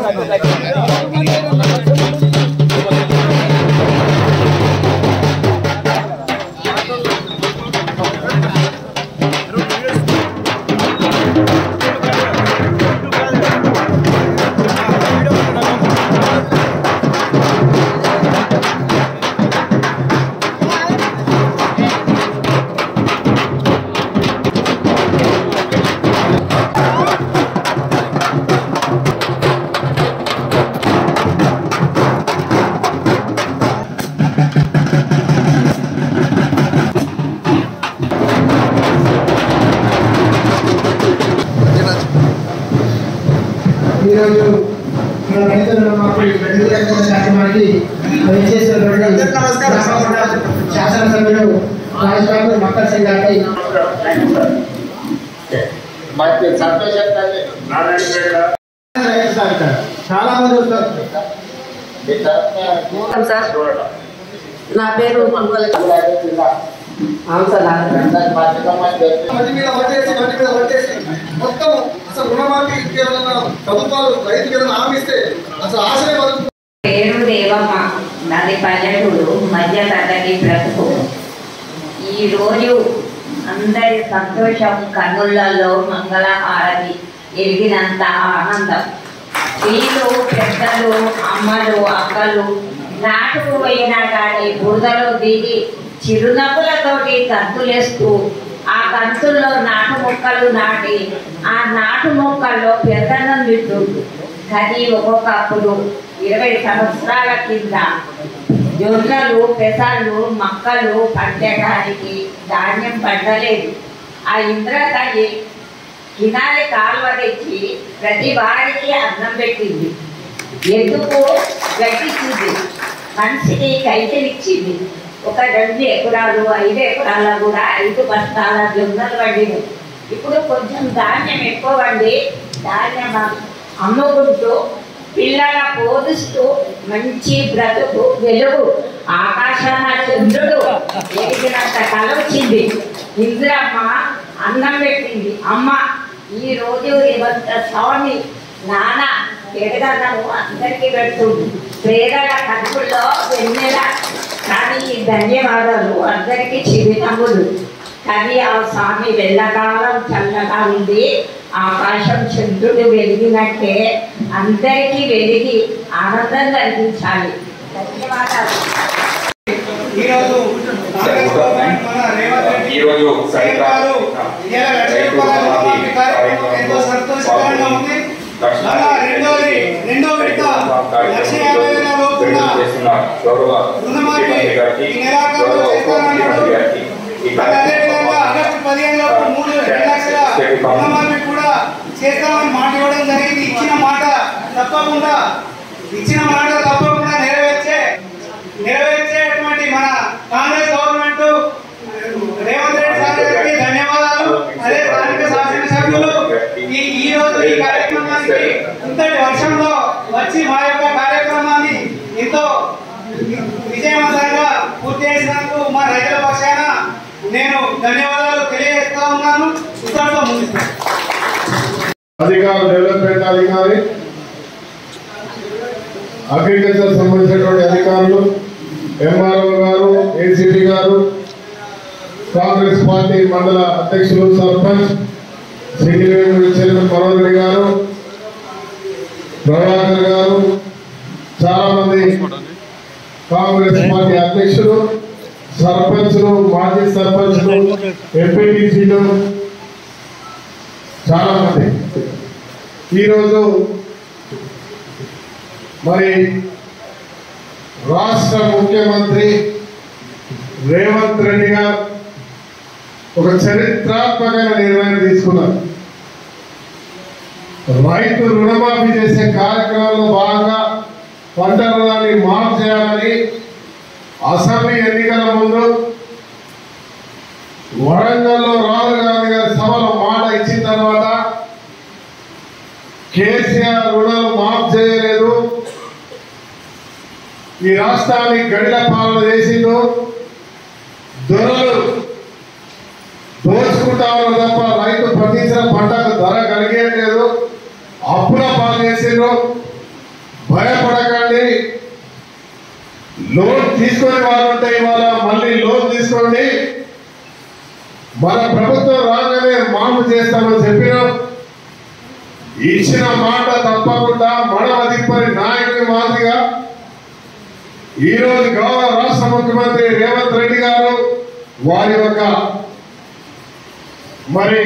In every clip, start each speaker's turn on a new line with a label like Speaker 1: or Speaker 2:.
Speaker 1: ఈరోజు మన రైతుల మాకు రెండు లక్షల కార్యక్రమానికి విచ్చేసినటువంటి శాసనసభ్యులు రాజబాబు మక్కర్ సింగ్ గారికి
Speaker 2: మంచి సంతోషం తల్లి
Speaker 1: రైతు సార్ ఇక్కడ. చాలా మంది వస్తారు
Speaker 2: మీ తరఫున
Speaker 3: సార్ నా పేరు మంగళ
Speaker 2: జిల్లా
Speaker 3: అవును సార్
Speaker 2: అందరి బతుకమ్మ చెప్పి
Speaker 4: మట్టి మీద పట్టేసి మట్టి మీద పట్టేసి మొత్తం అసలు రుణమాఫీ కేవలం ప్రభుత్వాలు రైతుకి ఏదైనా హామీ ఇస్తే అసలు ఆశనే బతుకు
Speaker 5: పేరు దేవమ్మ నాది పల్లెటూరు మధ్య తరగతి బ్రతుకు ఈరోజు అందరి సంతోషం కన్నులలో మంగళహారతి ఎరిగినంత ఆనందం వీళ్ళు పెద్దలు అమ్మలు అక్కలు నాటుకు పోయినా కానీ బురదలో దిగి చిరునవ్వులతోటి కంతులేస్తూ ఆ కంతుల్లో నాటు మొక్కలు నాటి ఆ నాటు మొక్కల్లో పెద్దన్నం తింటుండ్రు కానీ ఒక్కొక్కప్పుడు ఇరవై సంవత్సరాల కింద జొన్నలు పెసళ్ళు మక్కలు పండడానికి ధాన్యం పండలేదు ఆ ఇంద్రతల్లి కినాలి కాలువ తెచ్చి ప్రతి వారికి అన్నం పెట్టింది ఎందుకు గట్టించింది మనిషికి కైతలిచ్చింది ఒక రెండు ఎకరాలు ఐదు ఎకరాల కూడా ఐదు బస్తాల జొన్నలు వండినాయి ఇప్పుడు కొంచెం ధాన్యం ఎక్కువ వండి ధాన్యం అమ్ముకుంటూ పిల్లల పోదిస్తూ మంచి బ్రతుకు వెలుగు ఆకాశాన చంద్రుడు ఎదిగినంత కల వచ్చింది ఇందిరమ్మ అన్నం పెట్టింది అమ్మ ఈ రోజు రేవంత స్వామి నాన్న పెడగన్నము అందరికీ పెడుతుంది పేదల కడుపుల్లో వెన్నెల కానీ ఈ ధన్యవాదాలు అందరికీ చిరునవ్వులు కానీ ఆ స్వామి వెళ్ళకాలం చల్లగా ఉంది ఆకాశం చంద్రుడు వెలిగినట్టే అందరికీ వెలిగి ఆనందం కలిగించాలి ధన్యవాదాలు
Speaker 4: ఈరోజు కాంగ్రెస్ గవర్నమెంట్ మన రేవంత్ రెడ్డి
Speaker 6: ఈరోజు
Speaker 4: సీఎం గారు ఇవాళ లక్ష రూపాయల రుణమాఫీ కార్యక్రమం ఎంతో సంతోషకరంగా ఉంది మళ్ళా రెండోది రెండో విడత లక్ష యాభై వేల లోపున రుణమాఫీ ఈ నెలాఖరులో చేస్తానన్నాడు మరి అదేవిధంగా ఆగస్టు పదిహేను లోపు మూడు రెండు లక్షల రుణమాఫీ కూడా చేస్తామని మాట ఇవ్వడం జరిగింది ఇచ్చిన మాట తప్పకుండా ఇచ్చిన మాట తప్పకుండా నెరవేర్చే నెరవేర్చేటువంటి మన కాంగ్రెస్ గవర్నమెంట్ రేవంత్ రెడ్డి సార్ గారికి ధన్యవాదాలు అదే స్థానిక శాసనసభ్యులు ఈ ఈ రోజు ఈ కార్యక్రమానికి ఇంతటి వర్షంలో వచ్చి మా యొక్క కార్యక్రమాన్ని ఎంతో విజయవంతంగా పూర్తి చేసినందుకు మా రైతుల పక్షాన నేను ధన్యవాదాలు తెలియజేస్తా ఉన్నాను ఉత్తరంతో ముగిస్తాను
Speaker 7: అధికారులు డెవలప్మెంట్ అధికారి అగ్రికల్చర్ సంబంధించినటువంటి అధికారులు ఎంఆర్ఓ గారు ఏసీపీ గారు కాంగ్రెస్ పార్టీ మండల అధ్యక్షులు సర్పంచ్ సిగిలివేణి చైర్మన్ మనోహర్ గారు ప్రభాకర్ గారు చాలా మంది కాంగ్రెస్ పార్టీ అధ్యక్షులు సర్పంచ్లు మాజీ సర్పంచ్లు ఎంపీటీసీలు చాలా మంది ఈరోజు మరి రాష్ట్ర ముఖ్యమంత్రి రేవంత్ రెడ్డి గారు ఒక చరిత్రాత్మకమైన నిర్ణయం తీసుకున్నారు రైతు రుణమాఫీ చేసే కార్యక్రమంలో భాగంగా పంట రుణాన్ని మాఫ్ చేయాలని అసెంబ్లీ ఎన్నికల ముందు వరంగల్లో రాహుల్ గాంధీ గారి సభలో మాట ఇచ్చిన తర్వాత కేసీఆర్ రుణాలు మాఫ్ చేయలేదు ఈ రాష్ట్రాన్ని గడిల పాలన చేసిండు దొరలు దోచుకుంటా ఉన్నారు తప్ప రైతు పండించిన పంటకు ధర కలిగేయట్లేదు అప్పుల పాలు చేసిండ్రు లోన్ తీసుకొని వాళ్ళు ఉంటే ఇవాళ మళ్ళీ లోన్ తీసుకోండి మన ప్రభుత్వం రాగానే మాఫ్ చేస్తామని చెప్పినాం ఇచ్చిన మాట తప్పకుండా మడమ తిప్పని నాయకుడి మాదిరిగా ఈ రోజు గౌరవ రాష్ట్ర ముఖ్యమంత్రి రేవంత్ రెడ్డి గారు వారి యొక్క మరి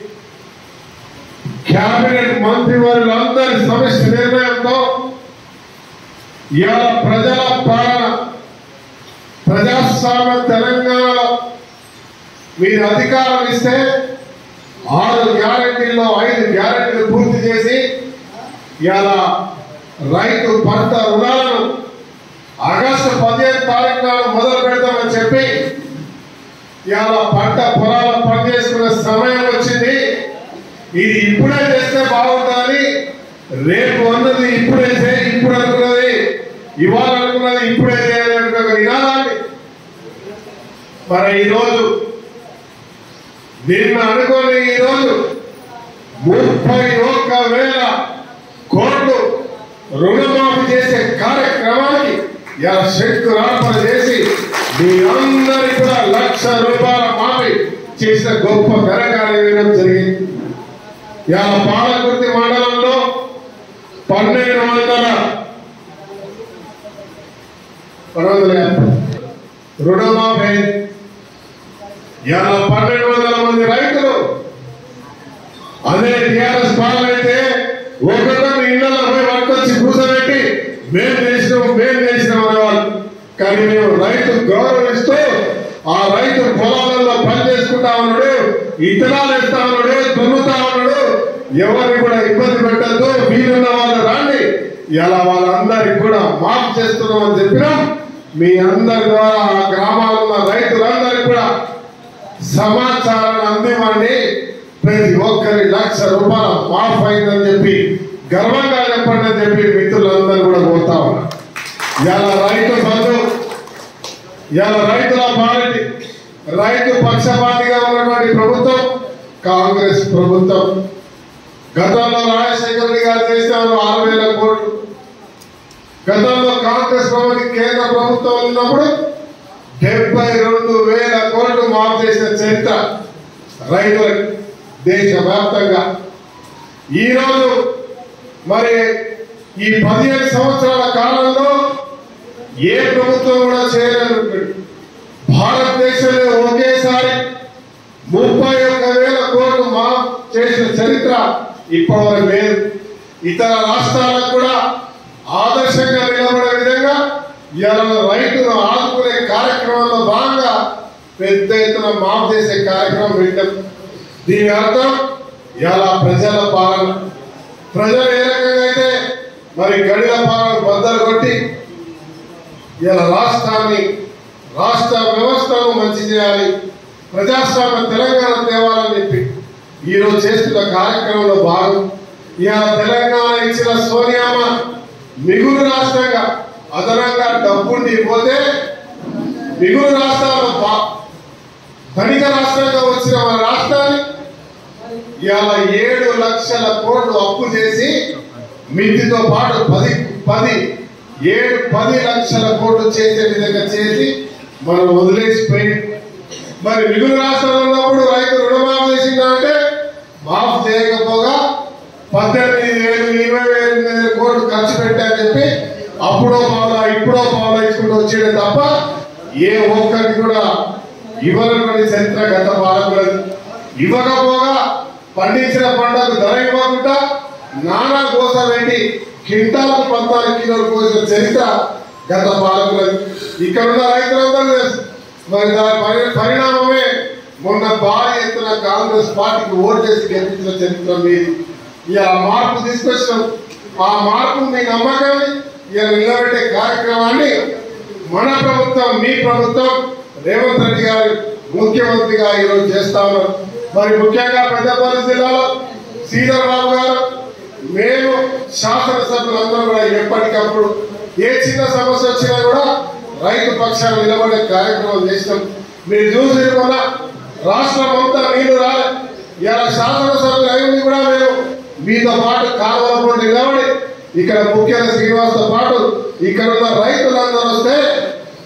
Speaker 7: కేబినెట్ మంత్రి వారులందరి సమస్య నిర్ణయంతో ఇవాళ ప్రజల పాలన ప్రజాస్వామ్య తెలంగాణలో మీరు అధికారం ఇస్తే ఆరు గ్యారెంటీల్లో ఐదు గ్యారెంటీలు పూర్తి చేసి ఇవాళ రైతు పంట రుణాలను ఆగస్టు పదిహేను తారీఖు నాడు మొదలు పెడతామని చెప్పి ఇవాళ పంట పొలాల పని చేసుకునే సమయం వచ్చింది ఇది ఇప్పుడే చేస్తే బాగుంటుందని రేపు అన్నది ఇప్పుడే చేయి ఇప్పుడు అనుకున్నది ఇవాళ అనుకున్నది ఇప్పుడే చేయాలి అనుకున్న నినాదాన్ని మరి ఈరోజు నిన్న అనుకోని ఈరోజు ముప్పై ఒక్క వేల కోట్లు రుణమాఫీ చేసే కార్యక్రమానికి ఇలా శంకురార్పణ చేసి మీ అందరి కూడా లక్ష రూపాయల మాఫీ చేసిన గొప్ప ఘనకార్యం జరిగింది ఇలా పాలకుర్తి మండలంలో పన్నెండు వందల పన్నెండు వందల యాభై రుణమాఫీ ఇలా పన్నెండు వందల మంది రైతులు అదే టిఆర్ఎస్ పాలన అయితే ఒకరిని ఇళ్లలో పోయి పట్టుకొచ్చి కూర్చోబెట్టి మేం చేసినాం మేం చేసినాం అనేవాళ్ళు కానీ మేము రైతు గౌరవిస్తూ ఆ రైతు పొలాలలో పని చేసుకుంటా ఉన్నాడు ఇతరాలు ఇస్తా ఉన్నాడు దున్నుతా ఉన్నాడు ఎవరిని కూడా ఇబ్బంది పెట్టద్దు వీలున్న వాళ్ళు రాండి ఇలా వాళ్ళందరికి కూడా మాఫ్ చేస్తున్నామని చెప్పినాం మీ అందరి ద్వారా ఆ గ్రామాల్లో ఉన్న రైతులందరికీ కూడా సమాచారాన్ని అందివ్వండి ప్రతి ఒక్కరి లక్ష రూపాయలు మాఫ్ అయిందని చెప్పి గర్వంగా చెప్పండి అని చెప్పి మిత్రులందరూ కూడా కోరుతా ఉన్నారు ఇలా రైతు బంధు ఇలా రైతుల పార్టీ రైతు పక్షపాతిగా ఉన్నటువంటి ప్రభుత్వం కాంగ్రెస్ ప్రభుత్వం గతంలో రాజశేఖర రెడ్డి గారు చేసినారు ఆరు వేల కోట్లు గతంలో కాంగ్రెస్ ప్రభుత్వం కేంద్ర ప్రభుత్వం ఉన్నప్పుడు డెబ్బై రెండు వేల కోట్లు మాఫ్ చేసిన చరిత్ర రైతులకు దేశవ్యాప్తంగా ఈరోజు మరి ఈ పదిహేను సంవత్సరాల కాలంలో ఏ ప్రభుత్వం కూడా చేయలేదు భారతదేశంలో ఒకేసారి ముప్పై ఒక్క వేల కోట్లు మాఫ్ చేసిన చరిత్ర ఇప్పటివరకు లేదు ఇతర రాష్ట్రాలకు కూడా ఆదర్శంగా నిలబడే విధంగా ఇవాళ రైతును ఆదుకునే కార్యక్రమంలో భాగంగా పెద్ద ఎత్తున మాఫ్ చేసే కార్యక్రమం పెట్టాం దీని అర్థం ఇలా ప్రజల పాలన ప్రజలు ఏ రకంగా అయితే మరి గడిల పాలన బద్దలు కొట్టి ఇలా రాష్ట్రాన్ని రాష్ట్ర వ్యవస్థను మంచి చేయాలి ప్రజాస్వామ్య తెలంగాణ తేవాలని చెప్పి ఈరోజు చేస్తున్న కార్యక్రమంలో భాగం ఇవాళ తెలంగాణ ఇచ్చిన సోనియామ్మ మిగులు రాష్ట్రంగా అదనంగా డబ్బుండి పోతే మిగులు రాష్ట్రాలు బా- ధనిక రాష్ట్రంగా వచ్చిన మన రాష్ట్రాన్ని ఇవాళ ఏడు లక్షల కోట్లు అప్పు చేసి మితితో పాటు పది పది ఏడు పది లక్షల కోట్లు చేసే విధంగా చేసి మనం వదిలేసిపోయి మరి మిగులు రాష్ట్రంలో ఉన్నప్పుడు రైతు రుణమాఫీ చేసిందంటే మాఫ్ చేయకపోగా పద్దెనిమిది వేలు ఇరవై వేలు ఎనిమిది వేలు కోట్లు ఖర్చు పెట్టారని చెప్పి అప్పుడో పావులా ఇప్పుడో పావులా ఇచ్చుకుంటూ వచ్చేదే తప్ప ఏ ఒక్కరికి కూడా ఇవ్వనటువంటి చరిత్ర గత పాలకులది ఇవ్వకపోగా పండించిన పంటకు ధర ఇవ్వకుండా నానా కోస పెట్టి కింటాలకు పద్నాలుగు కిలోలు కోసిన చరిత్ర గత పాలకులది ఇక్కడ ఉన్న రైతులందరూ తెలుసు. మరి దాని పరి- పరిణామమే మొన్న భారీ ఎత్తున కాంగ్రెస్ పార్టీకి ఓటు చేసి గెలిపించిన చరిత్ర మీది ఇలా మార్పు తీసుకొచ్చినాం ఆ మార్పు మీ నమ్మకాన్ని ఇలా నిలబెట్టే కార్యక్రమాన్ని మన ప్రభుత్వం మీ ప్రభుత్వం రేవంత్ రెడ్డి గారు ముఖ్యమంత్రిగా ఈరోజు చేస్తా ఉన్నారు మరి ముఖ్యంగా పెద్దపల్లి జిల్లాలో శ్రీధర్ బాబు గారు మేము శాసనసభ్యులందరూ కూడా ఎప్పటికప్పుడు ఏ చిన్న సమస్య వచ్చినా కూడా రైతు పక్షాన నిలబడే కార్యక్రమం చేసినాం మీరు చూసి మొన్న రాష్ట్రం అంతా నీళ్లు రాలే ఇలా శాసనసభ్యులు అయింది కూడా మేము మీతో పాటు కాలువల పోటీ నిలబడి ఇక్కడ ముఖ్యంగా శ్రీనివాస్తో పాటు ఇక్కడ ఉన్న రైతులందరూ వస్తే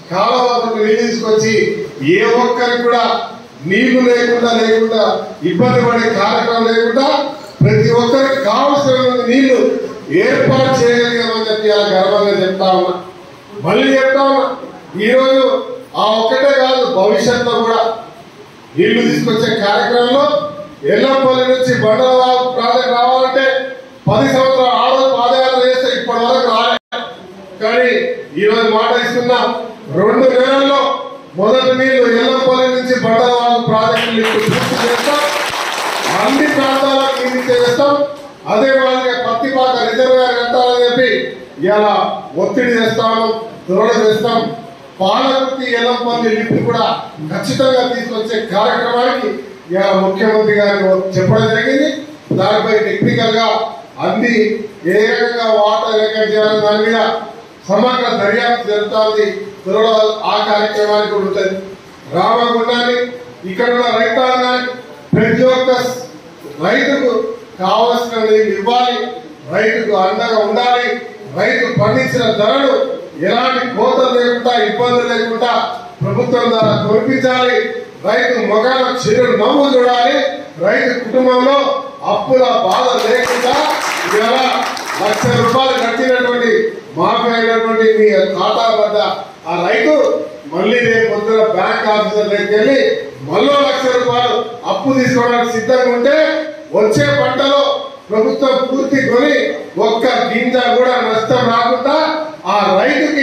Speaker 7: కాలువలకు నీళ్లు తీసుకొచ్చి ఏ ఒక్కరికి కూడా నీళ్లు లేకుండా లేకుండా ఇబ్బంది పడే కార్యక్రమం లేకుండా ప్రతి ఒక్కరికి కావలసిన నీళ్లు ఏర్పాటు చేయగలిగామని చెప్పి అలా గర్వంగా చెప్తా ఉన్నా మళ్ళీ చెప్తా ఉన్నా ఈరోజు ఆ ఒక్కటే కాదు భవిష్యత్తులో కూడా నీళ్లు తీసుకొచ్చే కార్యక్రమంలో ఎల్లంపల్లి నుంచి బండల ప్రాజెక్ట్ రావాలంటే పది సంవత్సరాలు ఆ రోజు పాదయాత్ర చేస్తే ఇప్పటి వరకు రాలే కానీ ఈ రోజు మాట ఇస్తున్నా రెండు నెలల్లో మొదటి నీళ్లు ఎల్లంపల్లి నుంచి బండల ప్రాజెక్టు నీళ్లు పూర్తి చేస్తాం అన్ని ప్రాంతాలకు నీళ్ళు చేస్తాం అదే మాదిరిగా పత్తిపాక రిజర్వాయర్ కట్టాలని చెప్పి ఇలా ఒత్తిడి చేస్తాము త్వరలో చేస్తాం పాలకుర్తి ఎల్లంపల్లి లిఫ్ట్ కూడా ఖచ్చితంగా తీసుకొచ్చే కార్యక్రమానికి ఇలా ముఖ్యమంత్రి గారు చెప్పడం జరిగింది దానిపై టెక్నికల్ గా అన్ని ఏ రకంగా వాటర్ రికార్డ్ చేయాలని దాని మీద సమగ్ర దర్యాప్తు జరుగుతుంది త్వరలో ఆ కార్యక్రమానికి కూడా ఉంటుంది రామగుండాన్ని ఇక్కడ ఉన్న రైతాంగానికి ప్రతి ఒక్క రైతుకు కావలసిన నీళ్ళు ఇవ్వాలి రైతుకు అండగా ఉండాలి రైతు పండించిన ధరలు ఎలాంటి కోతలు లేకుండా ఇబ్బందులు లేకుండా ప్రభుత్వం ద్వారా కొనిపించాలి రైతు మొగాల చెరువు నవ్వు చూడాలి రైతు కుటుంబంలో అప్పుల బాధ లేకుండా ఇలా లక్ష రూపాయలు కట్టినటువంటి మాఫీ అయినటువంటి మీ ఖాతా వద్ద ఆ రైతు మళ్ళీ రేపు పొద్దున బ్యాంక్ ఆఫీసర్ దగ్గరికి వెళ్ళి మళ్ళీ లక్ష రూపాయలు అప్పు తీసుకోవడానికి సిద్ధంగా ఉంటే వచ్చే పంటలో ప్రభుత్వం పూర్తి కొని ఒక్క గింజ కూడా నష్టం రాకుండా ఆ రైతుకి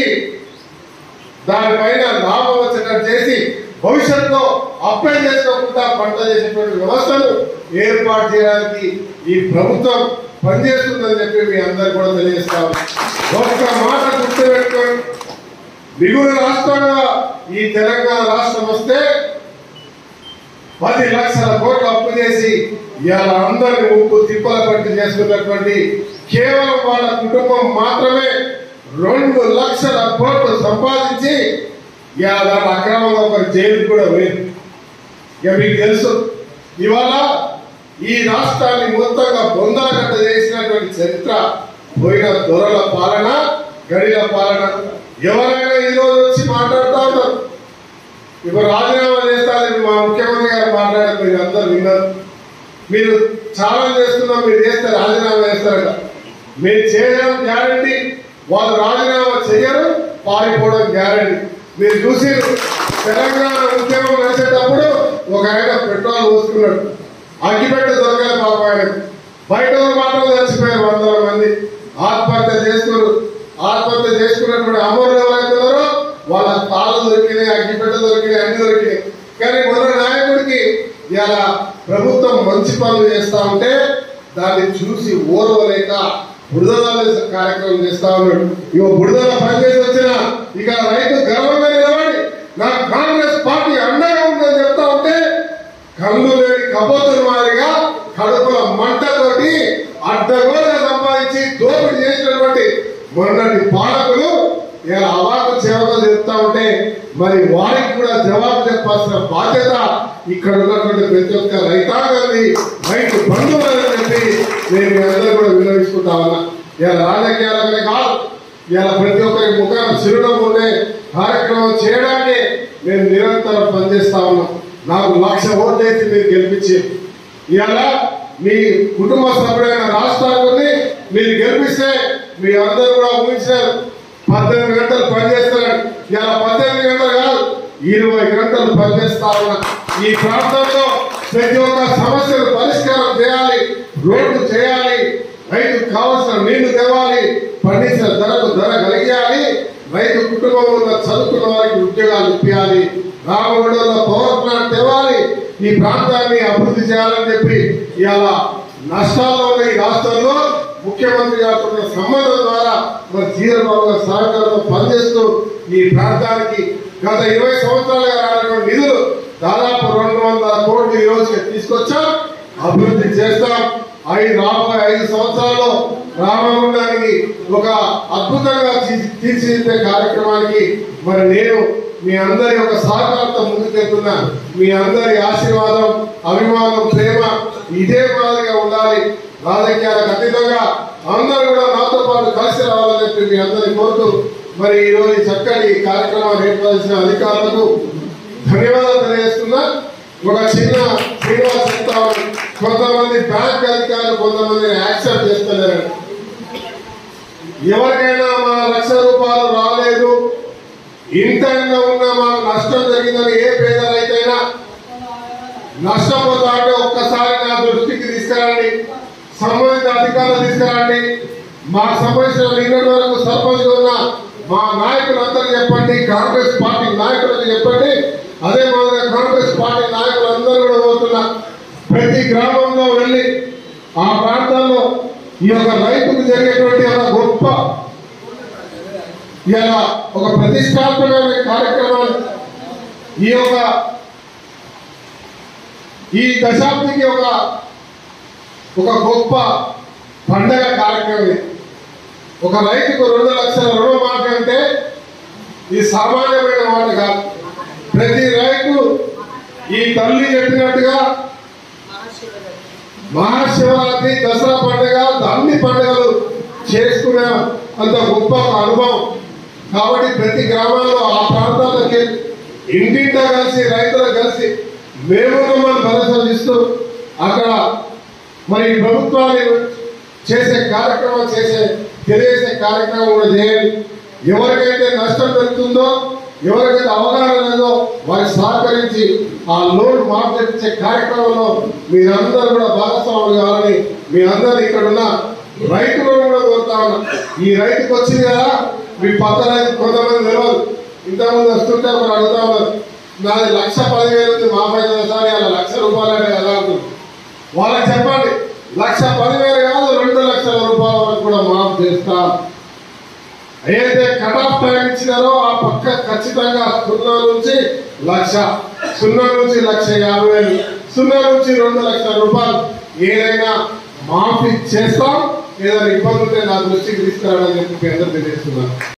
Speaker 7: దానిపైన లాభం వచ్చేటట్టు చేసి భవిష్యత్తులో అప్లై చేసుకోకుండా పంట చేసేటువంటి వ్యవస్థను ఏర్పాటు చేయడానికి ఈ ప్రభుత్వం పనిచేస్తుందని చెప్పి మీ అందరు కూడా తెలియజేస్తాం ఒక్క మాట గుర్తుపెట్టుకోండి మిగులు రాష్ట్రంగా ఈ తెలంగాణ రాష్ట్రం వస్తే పది లక్షల కోట్లు అప్పు చేసి ఇవాళ అందరిని ఉప్పు తిప్పల పట్టి చేసుకున్నటువంటి కేవలం వాళ్ళ కుటుంబం మాత్రమే రెండు లక్షల కోట్లు సంపాదించి ఇవాళ దాని అక్రమంగా ఒక జైలు కూడా పోయింది ఇక మీకు తెలుసు ఇవాళ ఈ రాష్ట్రాన్ని మొత్తంగా బొందలగట్ట చేసినటువంటి చరిత్ర పోయిన దొరల పాలన గడిల పాలన ఎవరైనా ఈ రోజు వచ్చి మాట్లాడుతూ ఉంటారు ఇప్పుడు రాజీనామా చేస్తారని మా ముఖ్యమంత్రి గారు మాట్లాడారు మీరు అందరు విన్నారు మీరు ఛాలెంజ్ చేస్తున్నాం మీరు చేస్తే రాజీనామా చేస్తారట మీరు చేయడం గ్యారంటీ వాళ్ళు రాజీనామా చేయరు పారిపోవడం గ్యారంటీ మీరు చూసి తెలంగాణ ఉద్యమం నడిచేటప్పుడు ఒక ఆయన పెట్రోల్ పోసుకున్నాడు అగ్గిపెట్ట దొరకలే పాప ఆయన బయట ఊరు మాత్రం చచ్చిపోయారు వందల మంది ఆత్మహత్య చేసుకున్నారు ఆత్మహత్య చేసుకున్నటువంటి అమరులు ఎవరైతే ఉన్నారో వాళ్ళ తాళ్ళు దొరికినాయి అగ్గిపెట్ట దొరికినాయి అన్ని దొరికినాయి కానీ మొన్న నాయకుడికి ఇలా ప్రభుత్వం మంచి పనులు చేస్తా ఉంటే దాన్ని చూసి ఓర్వలేక బుడదల కార్యక్రమం చేస్తా ఉన్నాడు ఇగో బుడదల పనిచేసి వచ్చిన ఇక రైతు గర్వంగా నిలబడి నా కాంగ్రెస్ పార్టీ అండగా ఉందని చెప్తా ఉంటే కళ్ళు లేని కబోతుల మాదిరిగా కడుపుల మంటతోటి అడ్డగోలుగా సంపాదించి దోపిడీ చేసినటువంటి మొన్నటి పాలకులు ఇలా అవాకు సేవలు చెప్తా ఉంటే మరి వారికి కూడా జవాబు చెప్పాల్సిన బాధ్యత ఇక్కడ ఉన్నటువంటి ప్రతి ఒక్క రైతాంగాన్ని రైతు బంధువులని చెప్పి నేను మీ అందరూ కూడా వినియోగించుకుంటా ఉన్నా ఇలా రాజకీయాలనే కాదు ఇలా ప్రతి ఒక్కరి ముఖాన చిరునవ్వు ఉండే కార్యక్రమం చేయడానికి నేను నిరంతరం పనిచేస్తా ఉన్నాం నాకు లక్ష ఓట్లేసి మీరు గెలిపించి ఇవాళ మీ కుటుంబ సభ్యుడైన రాష్ట్రాన్ని మీరు గెలిపిస్తే మీ అందరూ కూడా ఊహించారు పద్దెనిమిది గంటలు పనిచేస్తున్నాడు ఇలా పద్దెనిమిది గంటలు కాదు ఇరవై గంటలు పనిచేస్తా ఉన్నా ఈ ప్రాంతంలో ప్రతి ఒక్క సమస్యను పరిష్కారం చేయాలి రోడ్లు చేయాలి రైతుకు కావలసిన నీళ్లు తేవాలి పండించిన ధరకు ధర కలిగేయాలి రైతు కుటుంబంలో ఉన్న చదువుకున్న వారికి ఉద్యోగాలు ఇప్పించాలి రామగుండంలో పవర్ ప్లాంట్ తేవాలి ఈ ప్రాంతాన్ని అభివృద్ధి చేయాలని చెప్పి ఇవాళ నష్టాల్లో ఉన్న ఈ రాష్ట్రంలో ముఖ్యమంత్రి గారితో ఉన్న సంబంధం ద్వారా మన చీరబాబు గారి సహకారంతో పనిచేస్తూ ఈ ప్రాంతానికి గత ఇరవై సంవత్సరాలుగా రానటువంటి నిధులు దాదాపు రెండు వందల కోట్లు ఈ రోజుకి తీసుకొచ్చాం అభివృద్ధి చేస్తాం ఐదు రాబోయే ఐదు సంవత్సరాల్లో రామగుండానికి ఒక అద్భుతంగా తీర్చి- తీర్చిదిద్దే కార్యక్రమానికి మరి నేను మీ అందరి యొక్క సహకారంతో ముందుకెళ్తున్నా మీ అందరి ఆశీర్వాదం అభిమానం ప్రేమ ఇదే మాదిరిగా ఉండాలి రాజకీయాలకు అతీతంగా అందరూ కూడా నాతో పాటు కలిసి రావాలని చెప్పి మీ అందరిని కోరుతూ మరి ఈరోజు ఈ చక్కటి కార్యక్రమాన్ని ఏర్పరిచిన అధికారులకు ధన్యవాదాలు తెలియజేస్తున్నా ఒక చిన్న శ్రీనివాస్ చెప్తా ఉన్నాడు. కొంతమంది బ్యాంక్ అధికారులు కొంతమంది యాక్సెప్ట్ చేస్తలేరు ఎవరికైనా మా లక్ష రూపాయలు రాలేదు ఇంతైనా ఉన్నా మాకు నష్టం జరిగిందని ఏ పేద రైతైనా నష్టపోతా అంటే ఒక్కసారి నా దృష్టికి తీసుకురండి సంబంధిత అధికారులు తీసుకురండి మాకు సంబంధించిన నిన్నటి వరకు సర్పంచ్ ఉన్న మా నాయకులందరూ చెప్పండి కాంగ్రెస్ పార్టీ నాయకులకు చెప్పండి అదే మాదిరిగా కాంగ్రెస్ పార్టీ నాయకులందరూ కూడా పోతున్నా ప్రతి గ్రామంలో వెళ్ళి ఆ ప్రాంతాల్లో ఈ యొక్క రైతుకు జరిగేటువంటి ఒక గొప్ప ఇలా ఒక ప్రతిష్టాత్మకమైన కార్యక్రమాలు ఈ యొక్క ఈ దశాబ్దికి ఒక ఒక గొప్ప పండగ కార్యక్రమం ఇది. ఒక రైతుకు రెండు లక్షల రుణమాఫీ అంటే ఇది సామాన్యమైన మాట కాదు ప్రతి రైతు ఈ తల్లి చెప్పినట్టుగా మహాశివరాత్రి దసరా పండుగ అన్ని పండుగలు చేసుకునే అంత గొప్ప ఒక అనుభవం కాబట్టి ప్రతి గ్రామాల్లో ఆ ప్రాంతాలకి ఇంటింటా కలిసి రైతులు కలిసి మేము మమ్మల్ని భరోసా ఇస్తూ అక్కడ మరి ప్రభుత్వాన్ని చేసే కార్యక్రమం చేసే తెలియజేసే కార్యక్రమం కూడా చేయాలి ఎవరికైతే నష్టం జరుగుతుందో ఎవరికైతే అవగాహన లేదో వారికి సహకరించి ఆ లోన్ మాఫ్ చేయించే కార్యక్రమంలో మీరందరూ కూడా భాగస్వాములు కావాలని మీ అందరూ ఇక్కడ ఉన్న రైతులను కూడా కోరుతా ఉన్నా ఈ రైతుకు వచ్చింది కదా మీ పక్క రైతు కొంతమంది తెలియదు ఇంతకుముందు వస్తుంటే ఒకరు అడుగుతా ఉన్నారు నాది లక్ష పదివేలు ఉంది మాఫ్ అవుతుంది సార్ ఇలా లక్ష రూపాయలు అంటే ఎలా ఉంటుంది వాళ్ళకి చెప్పండి లక్ష పదివేలు కాదు రెండు లక్షల రూపాయల వరకు కూడా మాఫ్ చేస్తాం ఏదైతే కట్ ఆఫ్ టైం ఇచ్చినారో ఆ పక్క ఖచ్చితంగా సున్నా నుంచి లక్ష సున్నా నుంచి లక్ష యాభై వేలు సున్నా నుంచి రెండు లక్షల రూపాయలు ఏదైనా మాఫీ చేస్తాం ఏదైనా ఇబ్బంది ఉంటే నా దృష్టికి తీసుకురావడానికి చెప్పి మీ అందరూ తెలియజేస్తున్నాను